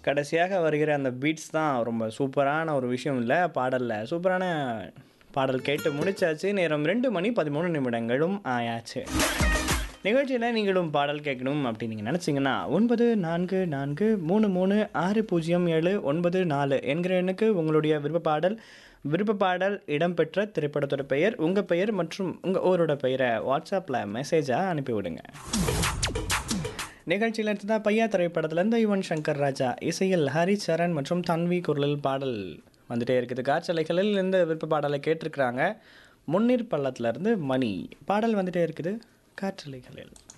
கடைசியாக வருகிற அந்த பீட்ஸ் தான் ரொம்ப சூப்பரான ஒரு விஷயம் இல்லை பாடலில் சூப்பரான பாடல் கேட்டு முடிச்சாச்சு நேரம் ரெண்டு மணி பதிமூணு நிமிடங்களும் ஆயாச்சு நிகழ்ச்சியில் நீங்களும் பாடல் கேட்கணும் அப்படின்னு நீங்கள் நினச்சிங்கன்னா ஒன்பது நான்கு நான்கு மூணு மூணு ஆறு பூஜ்ஜியம் ஏழு ஒன்பது நாலு என்கிற எண்ணுக்கு உங்களுடைய விருப்ப பாடல் விருப்ப பாடல் இடம்பெற்ற திரைப்படத்தோட பெயர் உங்கள் பெயர் மற்றும் உங்கள் ஊரோட பெயரை வாட்ஸ்அப்பில் மெசேஜாக அனுப்பிவிடுங்க நிகழ்ச்சியில் இருந்ததா பையா திரைப்படத்துலேருந்து யுவன் சங்கர் ராஜா இசையில் ஹரி சரண் மற்றும் தன்வி குரலில் பாடல் வந்துட்டே இருக்குது காற்றலைகளில் இந்த விருப்ப பாடலை கேட்டிருக்கிறாங்க முன்னீர் பள்ளத்துலேருந்து மணி பாடல் வந்துட்டே இருக்குது காற்றலைகளில்